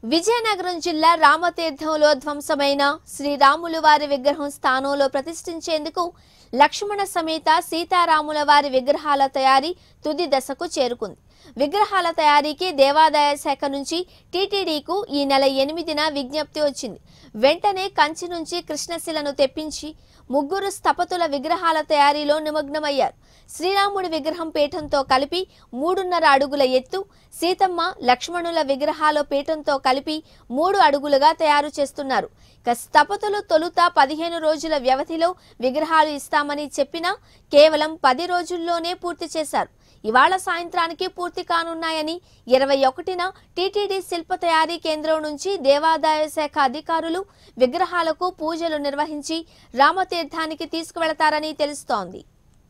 విజయనగరం జిల్లా రామతీర్థంలో ధ్వంసమైన శ్రీరాములు వారి విగ్రహం స్థానంలో ప్రతిష్ఠించేందుకు లక్ష్మణ సమేత సీతారాముల వారి విగ్రహాల తయారీ తుది దశకు చేరుకుంది విగ్రహాల తయారీకి దేవాదాయ శాఖ నుంచి టీటీడీకు ఈ నెల ఎనిమిదిన విజ్ఞప్తి వచ్చింది వెంటనే కంచి నుంచి కృష్ణశిలను తెప్పించి ముగ్గురు స్థపతుల విగ్రహాల తయారీలో నిమగ్నమయ్యారు శ్రీరాముడి విగ్రహం పీఠంతో కలిపి మూడున్నర అడుగుల ఎత్తు సీతమ్మ లక్ష్మణుల విగ్రహాల పీఠంతో కలిపి మూడు అడుగులుగా తయారు చేస్తున్నారు ఇక స్థపతులు తొలుత పదిహేను రోజుల వ్యవధిలో విగ్రహాలు ఇస్తామని చెప్పినా కేవలం పది రోజుల్లోనే పూర్తి చేశారు ఇవాళ సాయంత్రానికి పూర్తి కానున్నాయని ఇరవై ఒకటిన టీటీడీ శిల్ప తయారీ కేంద్రం నుంచి దేవాదాయ శాఖ అధికారులు విగ్రహాలకు పూజలు నిర్వహించి రామతీర్థానికి తీసుకువెళతారని తెలుస్తోంది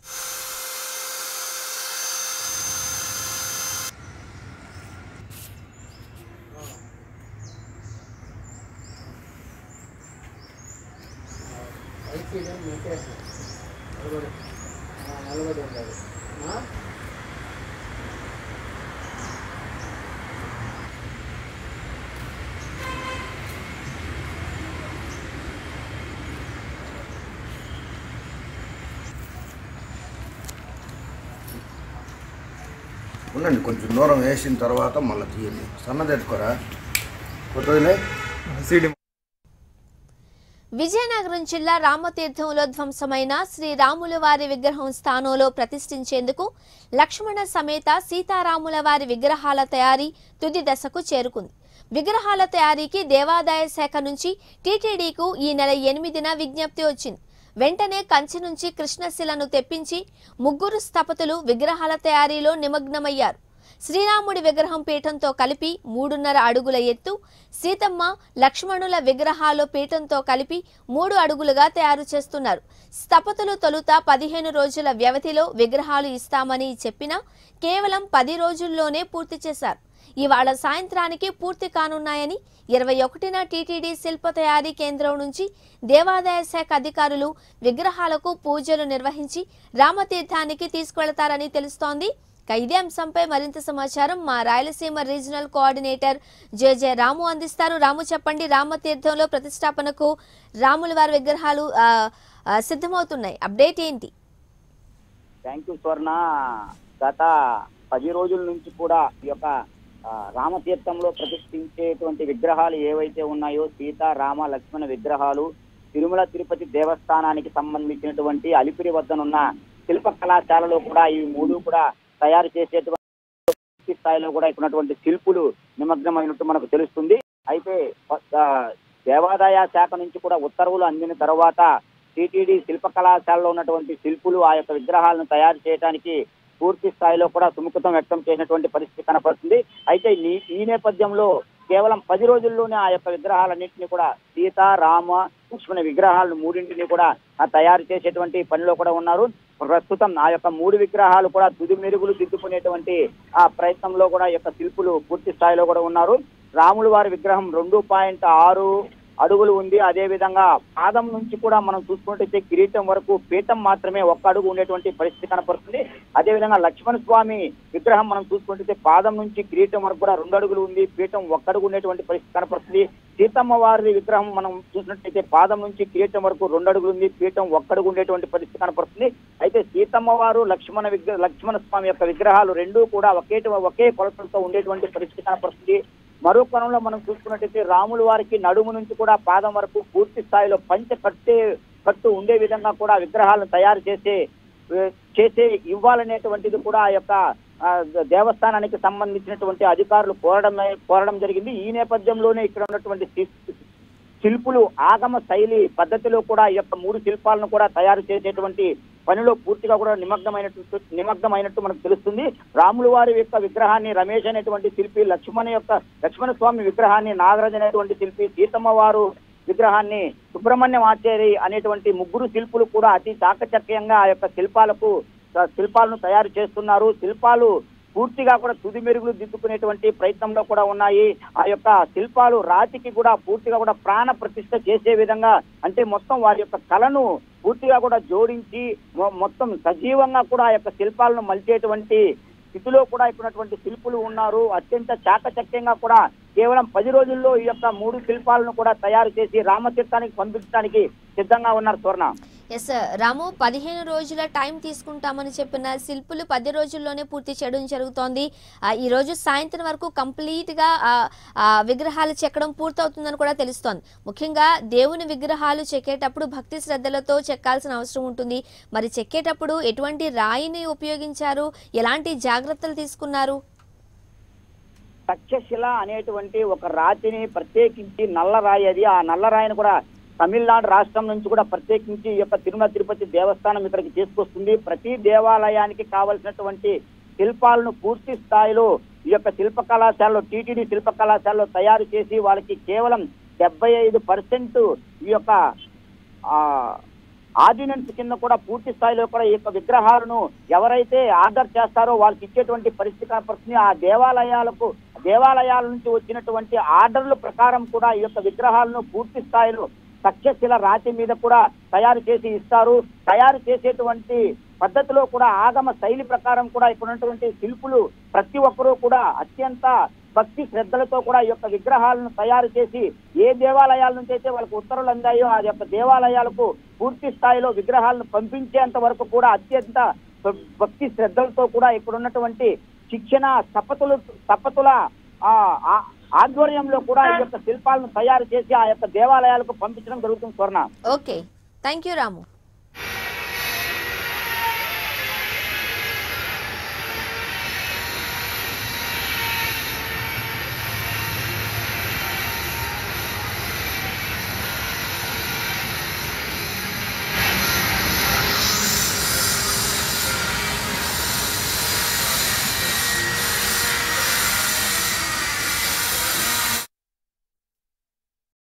ఐసీడీ మెసేజ్ నలభై నలభై ఉండాలి ఉండండి కొంచెం దూరం వేసిన తర్వాత మళ్ళీ తీయండి సన్నది ఎత్తుకోరా కొత్తదిలే సీడీ విజయనగరం జిల్లా రామతీర్థంలో ధ్వంసమైన శ్రీరాముల వారి విగ్రహం స్థానంలో ప్రతిష్ఠించేందుకు లక్ష్మణ సమేత సీతారాముల వారి విగ్రహాల తయారీ తుది దశకు చేరుకుంది విగ్రహాల తయారీకి దేవాదాయ శాఖ నుంచి టీటీడీకు ఈ నెల ఎనిమిదిన విజ్ఞప్తి వచ్చింది వెంటనే కంచి నుంచి కృష్ణశిలను తెప్పించి ముగ్గురు స్థపతులు విగ్రహాల తయారీలో నిమగ్నమయ్యారు శ్రీరాముడి విగ్రహం పీఠంతో కలిపి మూడున్నర అడుగుల ఎత్తు సీతమ్మ లక్ష్మణుల విగ్రహాలు పీఠంతో కలిపి మూడు అడుగులుగా తయారు చేస్తున్నారు స్థపతులు తొలుత పదిహేను రోజుల వ్యవధిలో విగ్రహాలు ఇస్తామని చెప్పినా కేవలం పది రోజుల్లోనే పూర్తి చేశారు ఇవాళ సాయంత్రానికి పూర్తి కానున్నాయని ఇరవై ఒకటిన టీటీడీ శిల్ప తయారీ కేంద్రం నుంచి దేవాదాయ శాఖ అధికారులు విగ్రహాలకు పూజలు నిర్వహించి రామతీర్థానికి తీసుకువెళతారని తెలుస్తోంది ఇక ఇదే అంశంపై మరింత సమాచారం మా Rayalaseema regional coordinator JJ Ramu అందిస్తారు రాము చెప్పండి రామతీర్థంలో ప్రతిష్టాపనకు రాముల వారి విగ్రహాలు ఆ, ఆ, సిద్ధమవుతున్నాయి అప్డేట్ ఏంటి థ్యాంక్ యూ స్వర్ణ గత పది రోజుల నుంచి కూడా ఈ యొక్క ఆ, రామతీర్థంలో ప్రతిష్ఠించేటువంటి విగ్రహాలు ఏవైతే ఉన్నాయో సీత రామ లక్ష్మణ విగ్రహాలు తిరుమల తిరుపతి దేవస్థానానికి సంబంధించినటువంటి అలిపిరి వద్దనున్న శిల్ప కళాశాలలో కూడా ఈ మూడు కూడా తయారు చేసేటువంటి పూర్తి స్థాయిలో కూడా ఇక్కడ ఉన్నటువంటి శిల్పులు నిమగ్నమైనట్టు మనకు తెలుస్తుంది అయితే ఆ, దేవాదాయ శాఖ నుంచి కూడా ఉత్తర్వులు అందిన తర్వాత టీటీడీ శిల్ప కళాశాలలో ఉన్నటువంటి శిల్పులు ఆ యొక్క విగ్రహాలను తయారు చేయడానికి పూర్తి స్థాయిలో కూడా సుముఖతం వ్యక్తం చేసినటువంటి పరిస్థితి కనపడుతుంది అయితే ఈ- ఈ నేపథ్యంలో కేవలం పది రోజుల్లోనే ఆ యొక్క విగ్రహాలన్నింటినీ కూడా సీత రామ లక్ష్మణ విగ్రహాలను మూడింటిని కూడా ఆ తయారు చేసేటువంటి పనిలో కూడా ఉన్నారు ప్రస్తుతం ఆ యొక్క మూడు విగ్రహాలు కూడా తుది మెరుగులు దిద్దుకునేటువంటి ఆ ప్రయత్నంలో కూడా ఈ యొక్క శిల్పులు పూర్తి స్థాయిలో కూడా ఉన్నారు రాములు వారి విగ్రహం రెండు పాయింట్ ఆరు అడుగులు ఉంది అదే విధంగా పాదం నుంచి కూడా మనం చూసుకున్నట్టయితే కిరీటం వరకు పీఠం మాత్రమే ఒక్క అడుగు ఉండేటువంటి పరిస్థితి కనపడుతుంది అదే విధంగా లక్ష్మణ స్వామి విగ్రహం మనం చూసుకున్నట్టయితే పాదం నుంచి కిరీటం వరకు కూడా రెండు అడుగులు ఉంది పీఠం ఒక్క అడుగు ఉండేటువంటి పరిస్థితి కనపడుతుంది సీతమ్మ వారి విగ్రహం మనం చూసినట్టయితే పాదం నుంచి కిరీటం వరకు రెండు అడుగులు ఉంది పీఠం ఒక్క అడుగు ఉండేటువంటి పరిస్థితి కనపడుతుంది అయితే సీతమ్మ వారు లక్ష్మణ విగ్రహ లక్ష్మణ స్వామి యొక్క విగ్రహాలు రెండూ కూడా ఒకే ఒకే కొలతలతో ఉండేటువంటి పరిస్థితి కనపడుతుంది మరో కోణంలో మనం చూసుకున్నట్టయితే రాముల వారికి నడుము నుంచి కూడా పాదం వరకు పూర్తి స్థాయిలో పంచ కట్టే కట్టు ఉండే విధంగా కూడా విగ్రహాలను తయారు చేసే ఏ, చేసే ఇవ్వాలనేటువంటిది కూడా ఆ యొక్క ఆ, దేవస్థానానికి సంబంధించినటువంటి అధికారులు కోరడం కోరడం జరిగింది ఈ నేపథ్యంలోనే ఇక్కడ ఉన్నటువంటి శి- శిల్పులు ఆగమ శైలి పద్ధతిలో కూడా ఈ యొక్క మూడు శిల్పాలను కూడా తయారు చేసేటువంటి పనిలో పూర్తిగా కూడా నిమగ్నమైనట్టు నిమగ్నమైనట్టు మనకు తెలుస్తుంది రాముల వారి యొక్క విగ్రహాన్ని రమేష్ అనేటువంటి శిల్పి లక్ష్మణ యొక్క లక్ష్మణ స్వామి విగ్రహాన్ని నాగరాజు అనేటువంటి శిల్పి సీతమ్మ వారు విగ్రహాన్ని సుబ్రహ్మణ్యం ఆచారి అనేటువంటి ముగ్గురు శిల్పులు కూడా అతి చాకచక్యంగా ఆ యొక్క శిల్పాలకు శిల్పాలను తయారు చేస్తున్నారు శిల్పాలు పూర్తిగా కూడా తుది మెరుగులు దిద్దుకునేటువంటి ప్రయత్నంలో కూడా ఉన్నాయి ఆ యొక్క శిల్పాలు రాతికి కూడా పూర్తిగా కూడా ప్రాణ ప్రతిష్ఠ చేసే విధంగా అంటే మొత్తం వారి యొక్క కళను పూర్తిగా కూడా జోడించి మొ- మొత్తం సజీవంగా కూడా ఆ యొక్క శిల్పాలను మలిచేటువంటి స్థితిలో కూడా ఇక్కడ ఉన్నటువంటి శిల్పులు ఉన్నారు అత్యంత చాకచక్యంగా కూడా కేవలం పది రోజుల్లో ఈ యొక్క మూడు శిల్పాలను కూడా తయారు చేసి రామతీర్థానికి పంపించడానికి సిద్ధంగా ఉన్నారు స్వర్ణ ఎస్ రాము పదిహేను రోజుల టైం తీసుకుంటామని చెప్పిన శిల్పులు పది రోజుల్లోనే పూర్తి చేయడం జరుగుతోంది ఆ, ఈ రోజు సాయంత్రం వరకు కంప్లీట్ గా ఆ, ఆ, విగ్రహాలు చెక్కడం పూర్తవుతుందని కూడా తెలుస్తోంది ముఖ్యంగా దేవుని విగ్రహాలు చెక్కేటప్పుడు భక్తి శ్రద్ధలతో చెక్కాల్సిన అవసరం ఉంటుంది మరి చెక్కేటప్పుడు ఎటువంటి రాయిని ఉపయోగించారు ఎలాంటి జాగ్రత్తలు తీసుకున్నారు తక్షశిల అనేటువంటి ఒక రాతిని ప్రత్యేకించి నల్లరాయి అది ఆ నల్లరాయిని కూడా తమిళనాడు రాష్ట్రం నుంచి కూడా ప్రత్యేకించి ఈ యొక్క తిరుమల తిరుపతి దేవస్థానం ఇక్కడికి తీసుకొస్తుంది ప్రతి దేవాలయానికి కావలసినటువంటి శిల్పాలను పూర్తి స్థాయిలో ఈ యొక్క శిల్ప కళాశాలలో టీటీడీ శిల్ప కళాశాలలో తయారు చేసి వాళ్ళకి కేవలం డెబ్బై ఐదు పర్సెంట్ ఈ యొక్క ఆ ఆర్డినెన్స్ కింద కూడా పూర్తి స్థాయిలో కూడా ఈ యొక్క విగ్రహాలను ఎవరైతే ఆర్డర్ చేస్తారో వాళ్ళకి ఇచ్చేటువంటి పరిస్థితి కనపడుతుంది ఆ దేవాలయాలకు దేవాలయాల నుంచి వచ్చినటువంటి ఆర్డర్ల ప్రకారం కూడా ఈ యొక్క విగ్రహాలను పూర్తి స్థాయిలో తక్షశిల రాతి మీద కూడా తయారు చేసి ఇస్తారు తయారు చేసేటువంటి పద్ధతిలో కూడా ఆగమ శైలి ప్రకారం కూడా ఇక్కడ ఉన్నటువంటి శిల్పులు ప్రతి ఒక్కరూ కూడా అత్యంత భక్తి శ్రద్ధలతో కూడా ఈ యొక్క విగ్రహాలను తయారు చేసి ఏ దేవాలయాల నుంచి అయితే వాళ్ళకు ఉత్తర్వులు అందాయో ఆ యొక్క దేవాలయాలకు పూర్తి స్థాయిలో విగ్రహాలను పంపించేంత వరకు కూడా అత్యంత భక్తి శ్రద్ధలతో కూడా ఇక్కడ ఉన్నటువంటి శిక్షణ తపతులు తపతుల ఆ ఆ- ఆధ్వర్యంలో కూడా ఈ యొక్క శిల్పాలను తయారు చేసి ఆ యొక్క దేవాలయాలకు పంపించడం జరుగుతుంది స్వర్ణ ఓకే థ్యాంక్ యూ రాము